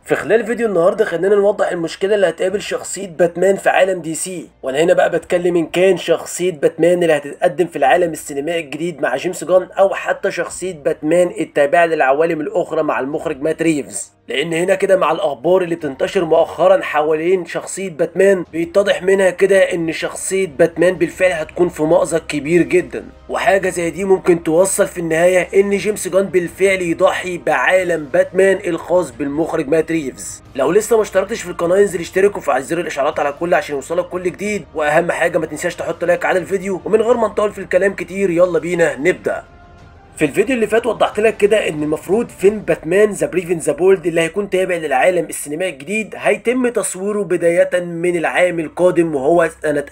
في خلال فيديو النهارده خلينا نوضح المشكله اللي هتقابل شخصيه باتمان في عالم دي سي وانا هنا بقى بتكلم ان كان شخصيه باتمان اللي هتتقدم في العالم السينمائي الجديد مع جيمس جان او حتى شخصيه باتمان التابعه للعوالم الاخرى مع المخرج مات ريفز لان هنا كده مع الاخبار اللي بتنتشر مؤخرا حوالين شخصيه باتمان بيتضح منها كده ان شخصيه باتمان بالفعل هتكون في مأزق كبير جدا وحاجه زي دي ممكن توصل في النهايه ان جيمس جان بالفعل يضحي بعالم باتمان الخاص بالمخرج مات ريفز لو لسه ما اشتركتش في القناه انزل اشترك وفعل زر الاشعارات على الكل عشان يوصلك كل جديد واهم حاجه ما تنساش تحط لايك على الفيديو ومن غير ما نطول في الكلام كتير يلا بينا نبدا في الفيديو اللي فات وضحت لك كده ان المفروض فيلم باتمان ذا بريفن ذا بولد اللي هيكون تابع للعالم السينمائي الجديد هيتم تصويره بداية من العام القادم وهو سنة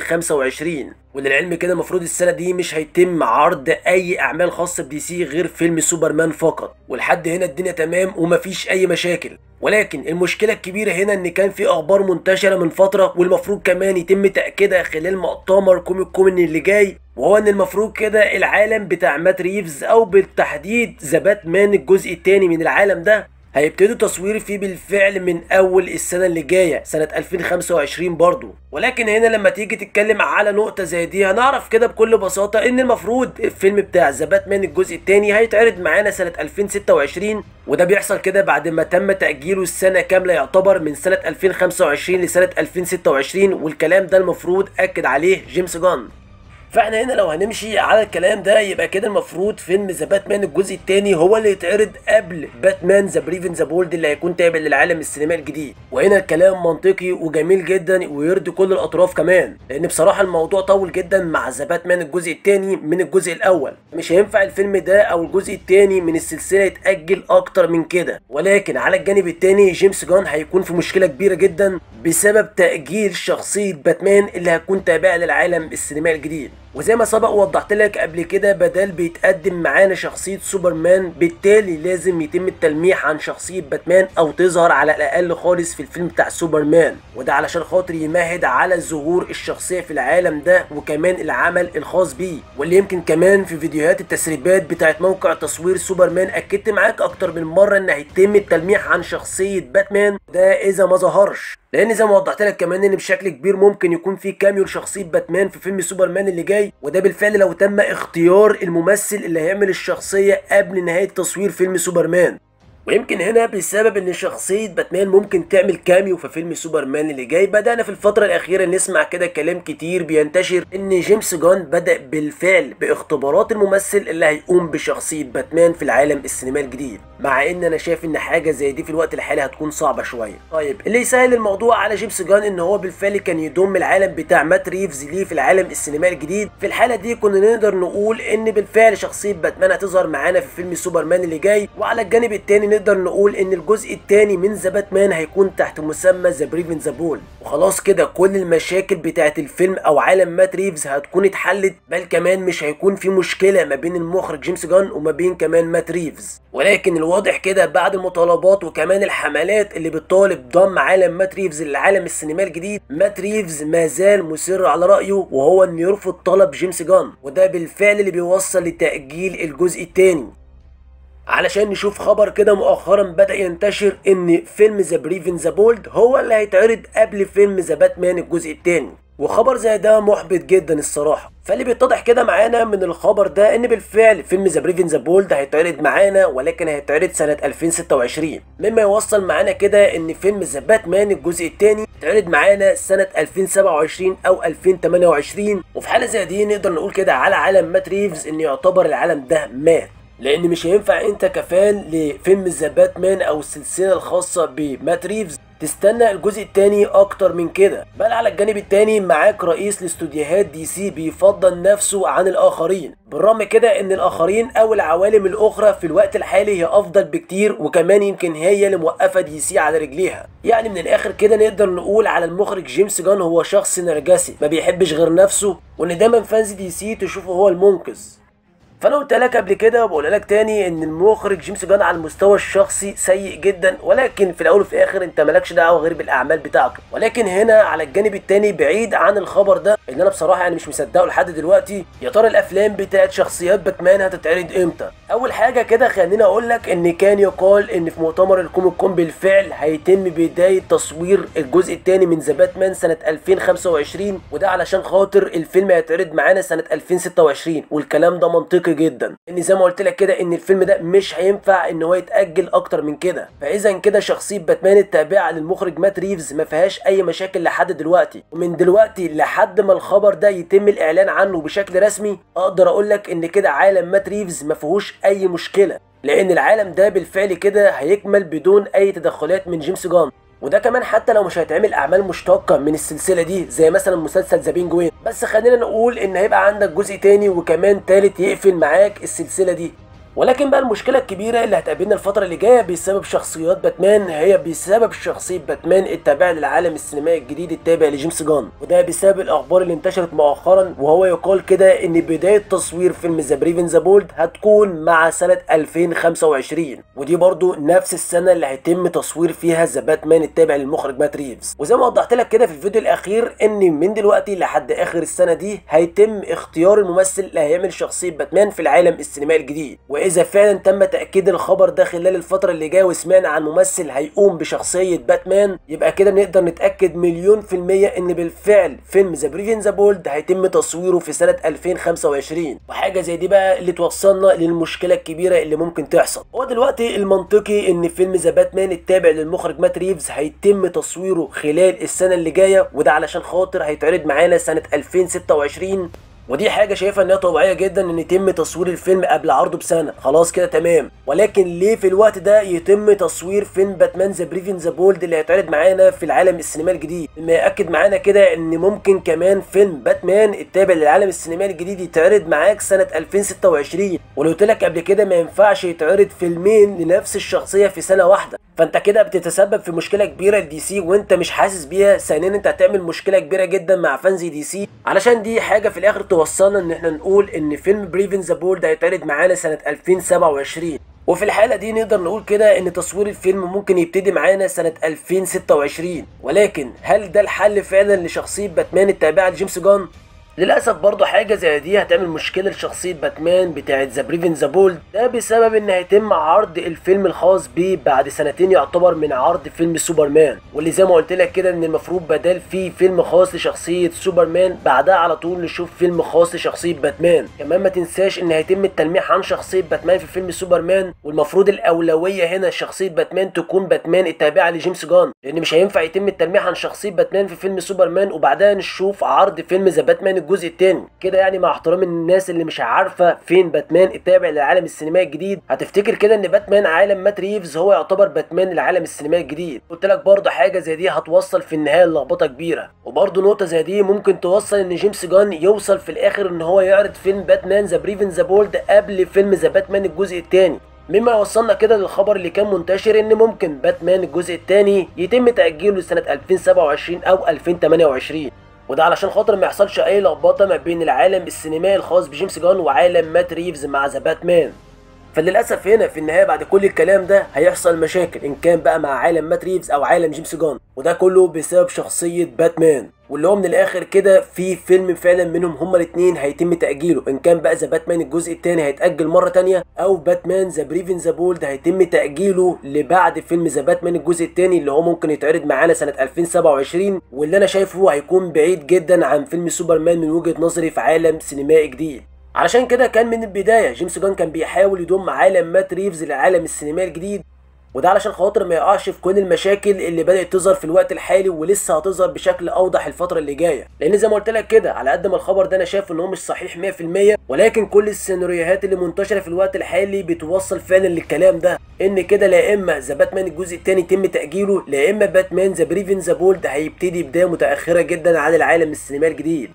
2025 وللعلم كده المفروض السنة دي مش هيتم عرض أي أعمال خاصة بدي سي غير فيلم سوبرمان فقط ولحد هنا الدنيا تمام ومفيش أي مشاكل ولكن المشكلة الكبيرة هنا إن كان في أخبار منتشرة من فترة والمفروض كمان يتم تأكيدها خلال مؤتمر كوميك كومن اللي جاي وهو ان المفروض كده العالم بتاع مات ريفز او بالتحديد ذا باتمان الجزء الثاني من العالم ده هيبتدوا تصوير فيه بالفعل من اول السنه اللي جايه سنه 2025 برضو ولكن هنا لما تيجي تتكلم على نقطه زي دي هنعرف كده بكل بساطه ان المفروض الفيلم بتاع ذا باتمان الجزء الثاني هيتعرض معانا سنه 2026 وده بيحصل كده بعد ما تم تاجيله السنه كامله يعتبر من سنه 2025 لسنه 2026 والكلام ده المفروض اكد عليه جيمس جان فاحنا هنا لو هنمشي على الكلام ده يبقى كده المفروض فيلم ذا باتمان الجزء الثاني هو اللي يتعرض قبل باتمان ذا بريفن ذا بولد اللي هيكون تابع للعالم السينمائي الجديد وهنا الكلام منطقي وجميل جدا ويرضي كل الاطراف كمان لان بصراحه الموضوع طول جدا مع ذا باتمان الجزء الثاني من الجزء الاول مش هينفع الفيلم ده او الجزء الثاني من السلسله يتاجل اكتر من كده ولكن على الجانب الثاني جيمس جان هيكون في مشكله كبيره جدا بسبب تاجيل شخصيه باتمان اللي هتكون تابعه للعالم السينمائي الجديد وزي ما سبق وضحت لك قبل كده بدل بيتقدم معانا شخصية سوبرمان بالتالي لازم يتم التلميح عن شخصية باتمان او تظهر على الاقل خالص في الفيلم بتاع سوبرمان وده علشان خاطر يمهد على ظهور الشخصية في العالم ده وكمان العمل الخاص بيه واللي يمكن كمان في فيديوهات التسريبات بتاعت موقع تصوير سوبرمان اكدت معاك اكتر من مرة ان هيتم التلميح عن شخصية باتمان ده اذا ما ظهرش لان زي ما وضحت لك كمان ان بشكل كبير ممكن يكون في كاميو لشخصيه باتمان في فيلم سوبرمان اللي جاي وده بالفعل لو تم اختيار الممثل اللي هيعمل الشخصيه قبل نهايه تصوير فيلم سوبرمان ويمكن هنا بسبب ان شخصية باتمان ممكن تعمل كاميو في فيلم سوبرمان اللي جاي بدأنا في الفترة الأخيرة نسمع كده كلام كتير بينتشر ان جيمس جان بدأ بالفعل باختبارات الممثل اللي هيقوم بشخصية باتمان في العالم السينمائي الجديد مع ان انا شايف ان حاجة زي دي في الوقت الحالي هتكون صعبة شوية طيب اللي يسهل الموضوع على جيمس جان ان هو بالفعل كان يضم العالم بتاع مات ريفز ليه في العالم السينمائي الجديد في الحالة دي كنا نقدر نقول ان بالفعل شخصية باتمان هتظهر معانا في فيلم سوبرمان اللي جاي وعلى الجانب التاني نقدر نقول ان الجزء الثاني من ذا باتمان هيكون تحت مسمى ذا بريفن ذا بول وخلاص كده كل المشاكل بتاعت الفيلم او عالم مات ريفز هتكون اتحلت بل كمان مش هيكون في مشكله ما بين المخرج جيمس جان وما بين كمان مات ريفز ولكن الواضح كده بعد المطالبات وكمان الحملات اللي بتطالب ضم عالم مات ريفز للعالم السينمائي الجديد مات ريفز ما زال مصر على رايه وهو انه يرفض طلب جيمس جان وده بالفعل اللي بيوصل لتاجيل الجزء الثاني علشان نشوف خبر كده مؤخرا بدأ ينتشر ان فيلم ذا بريفن ذا بولد هو اللي هيتعرض قبل فيلم ذا باتمان الجزء الثاني وخبر زي ده محبط جدا الصراحه فاللي بيتضح كده معانا من الخبر ده ان بالفعل فيلم ذا بريفن ذا بولد هيتعرض معانا ولكن هيتعرض سنه 2026 مما يوصل معانا كده ان فيلم ذا باتمان الجزء الثاني هيتعرض معانا سنه 2027 او 2028 وفي حاله زي دي نقدر نقول كده على عالم مات ريفز ان يعتبر العالم ده مات لان مش هينفع انت كفان لفيلم ذا باتمان او السلسله الخاصه بمات ريفز تستنى الجزء الثاني اكتر من كده بل على الجانب الثاني معاك رئيس لاستوديوهات دي سي بيفضل نفسه عن الاخرين بالرغم كده ان الاخرين او العوالم الاخرى في الوقت الحالي هي افضل بكتير وكمان يمكن هي اللي موقفه دي سي على رجليها يعني من الاخر كده نقدر نقول على المخرج جيمس جان هو شخص نرجسي ما بيحبش غير نفسه وان دايما فانز دي سي تشوفه هو المنقذ فانا قلت لك قبل كده وبقول لك تاني ان المخرج جيمس جان على المستوى الشخصي سيء جدا ولكن في الاول وفي الاخر انت مالكش دعوه غير بالاعمال بتاعته ولكن هنا على الجانب التاني بعيد عن الخبر ده اللي انا بصراحه يعني مش مصدقه لحد دلوقتي يا ترى الافلام بتاعت شخصيات باتمان هتتعرض امتى اول حاجه كده خليني اقول لك ان كان يقال ان في مؤتمر الكوميك كون بالفعل هيتم بدايه تصوير الجزء الثاني من ذا باتمان سنه 2025 وده علشان خاطر الفيلم هيتعرض معانا سنه 2026 والكلام ده منطقي جدا ان زي ما قلت لك كده ان الفيلم ده مش هينفع ان هو يتاجل اكتر من كده فاذا كده شخصيه باتمان التابعه للمخرج مات ريفز ما فيهاش اي مشاكل لحد دلوقتي ومن دلوقتي لحد ما الخبر ده يتم الاعلان عنه بشكل رسمي اقدر اقول لك ان كده عالم مات ريفز ما فيهوش اي مشكله لان العالم ده بالفعل كده هيكمل بدون اي تدخلات من جيمس جان وده كمان حتى لو مش هيتعمل اعمال مشتقه من السلسله دي زي مثلا مسلسل ذا بينجوين بس خلينا نقول ان هيبقى عندك جزء تاني وكمان تالت يقفل معاك السلسله دي ولكن بقى المشكله الكبيره اللي هتقابلنا الفتره اللي جايه بسبب شخصيات باتمان هي بسبب شخصيه باتمان التابعه للعالم السينمائي الجديد التابع لجيمس جان وده بسبب الاخبار اللي انتشرت مؤخرا وهو يقال كده ان بدايه تصوير فيلم ذا بريفن ذا بولد هتكون مع سنه 2025 ودي برضو نفس السنه اللي هيتم تصوير فيها ذا باتمان التابع للمخرج مات ريفز وزي ما وضحت لك كده في الفيديو الاخير ان من دلوقتي لحد اخر السنه دي هيتم اختيار الممثل اللي هيعمل شخصيه باتمان في العالم السينمائي الجديد واذا فعلا تم تاكيد الخبر ده خلال الفتره اللي جايه وسمعنا عن ممثل هيقوم بشخصيه باتمان يبقى كده نقدر نتاكد مليون في الميه ان بالفعل فيلم ذا بريفن ذا بولد هيتم تصويره في سنه 2025 وحاجه زي دي بقى اللي توصلنا للمشكله الكبيره اللي ممكن تحصل هو دلوقتي المنطقي ان فيلم ذا باتمان التابع للمخرج مات ريفز هيتم تصويره خلال السنه اللي جايه وده علشان خاطر هيتعرض معانا سنه 2026 ودي حاجه شايفها انها طبيعيه جدا ان يتم تصوير الفيلم قبل عرضه بسنه خلاص كده تمام ولكن ليه في الوقت ده يتم تصوير فيلم باتمان ذا بريفن ذا بولد اللي هيتعرض معانا في العالم السينمائي الجديد مما ياكد معانا كده ان ممكن كمان فيلم باتمان التابع للعالم السينمائي الجديد يتعرض معاك سنه 2026 ولو قلت لك قبل كده ما ينفعش يتعرض فيلمين لنفس الشخصيه في سنه واحده فانت كده بتتسبب في مشكله كبيره لدي سي وانت مش حاسس بيها ثانيا انت هتعمل مشكله كبيره جدا مع فانز دي سي علشان دي حاجه في الاخر توصلنا ان احنا نقول ان فيلم بريفن ذا بولد هيتعرض معانا سنه 2027 وفي الحالة دي نقدر نقول كده ان تصوير الفيلم ممكن يبتدي معانا سنة 2026 ولكن هل ده الحل فعلا لشخصية باتمان التابعة لجيمس جان؟ للاسف برضه حاجه زي دي هتعمل مشكله لشخصيه باتمان بتاعه ذا بريفن ذا بولد ده بسبب ان هيتم عرض الفيلم الخاص بيه بعد سنتين يعتبر من عرض فيلم سوبرمان واللي زي ما قلت لك كده ان المفروض بدل فيه فيلم خاص لشخصيه سوبرمان بعدها على طول نشوف فيلم خاص لشخصيه باتمان كمان ما تنساش ان هيتم التلميح عن شخصيه باتمان في فيلم سوبرمان والمفروض الاولويه هنا شخصيه باتمان تكون باتمان التابعه لجيمس جان لان مش هينفع يتم التلميح عن شخصيه باتمان في فيلم سوبرمان وبعدها نشوف عرض فيلم ذا باتمان الجزء الثاني كده يعني مع احترام الناس اللي مش عارفه فين باتمان التابع للعالم السينمائي الجديد هتفتكر كده ان باتمان عالم مات ريفز هو يعتبر باتمان العالم السينمائي الجديد قلت لك برضه حاجه زي دي هتوصل في النهايه للخبطه كبيره وبرضه نقطه زي دي ممكن توصل ان جيمس جان يوصل في الاخر ان هو يعرض فيلم باتمان ذا بريفن ذا بولد قبل فيلم ذا باتمان الجزء الثاني مما يوصلنا كده للخبر اللي كان منتشر ان ممكن باتمان الجزء الثاني يتم تاجيله لسنه 2027 او 2028 وده علشان خاطر ما يحصلش اي لخبطه ما بين العالم السينمائي الخاص بجيمس جان وعالم مات ريفز مع ذا باتمان فللاسف هنا في النهايه بعد كل الكلام ده هيحصل مشاكل ان كان بقى مع عالم مات ريفز او عالم جيمس جان وده كله بسبب شخصيه باتمان واللي هو من الاخر كده في فيلم فعلا منهم هما الاثنين هيتم تاجيله ان كان بقى ذا باتمان الجزء الثاني هيتاجل مره تانية او باتمان ذا بريفن ذا بولد هيتم تاجيله لبعد فيلم ذا باتمان الجزء الثاني اللي هو ممكن يتعرض معانا سنه 2027 واللي انا شايفه هيكون بعيد جدا عن فيلم سوبرمان من وجهه نظري في عالم سينمائي جديد علشان كده كان من البدايه جيمس جان كان بيحاول يضم عالم مات ريفز للعالم السينمائي الجديد وده علشان خاطر ما يقعش في كل المشاكل اللي بدات تظهر في الوقت الحالي ولسه هتظهر بشكل اوضح الفتره اللي جايه لان زي ما قلت لك كده على قد ما الخبر ده انا شايف ان هو مش صحيح 100% ولكن كل السيناريوهات اللي منتشره في الوقت الحالي بتوصل فعلا للكلام ده ان كده لا اما ذا باتمان الجزء الثاني يتم تاجيله لا اما باتمان ذا بريفن ذا بولد هيبتدي بدايه متاخره جدا عن العالم السينمائي الجديد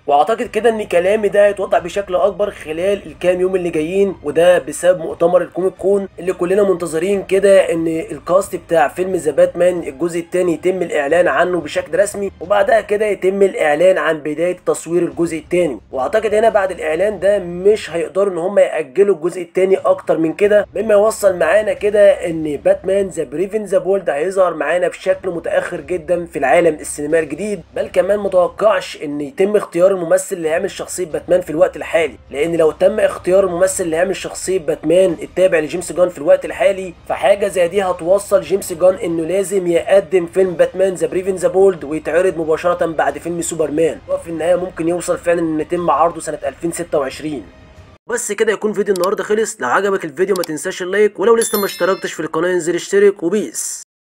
واعتقد كده ان كلامي ده هيتوضح بشكل اكبر خلال الكام يوم اللي جايين وده بسبب مؤتمر الكوميك كون اللي كلنا منتظرين كده ان الكاست بتاع فيلم ذا باتمان الجزء الثاني يتم الاعلان عنه بشكل رسمي وبعدها كده يتم الاعلان عن بدايه تصوير الجزء الثاني واعتقد هنا بعد الاعلان ده مش هيقدروا ان هم ياجلوا الجزء الثاني اكتر من كده مما يوصل معانا كده ان باتمان ذا بريفن ذا بولد هيظهر معانا بشكل متاخر جدا في العالم السينمائي الجديد بل كمان متوقعش ان يتم اختيار الممثل اللي هيعمل شخصيه باتمان في الوقت الحالي لان لو تم اختيار الممثل اللي هيعمل شخصيه باتمان التابع لجيمس جان في الوقت الحالي فحاجه زي دي هتوصل جيمس جان انه لازم يقدم فيلم باتمان ذا بريفن ذا بولد ويتعرض مباشره بعد فيلم سوبرمان وفي النهايه ممكن يوصل فعلا ان يتم عرضه سنه 2026 بس كده يكون فيديو النهارده خلص لو عجبك الفيديو ما تنساش اللايك ولو لسه ما اشتركتش في القناه انزل اشترك وبيس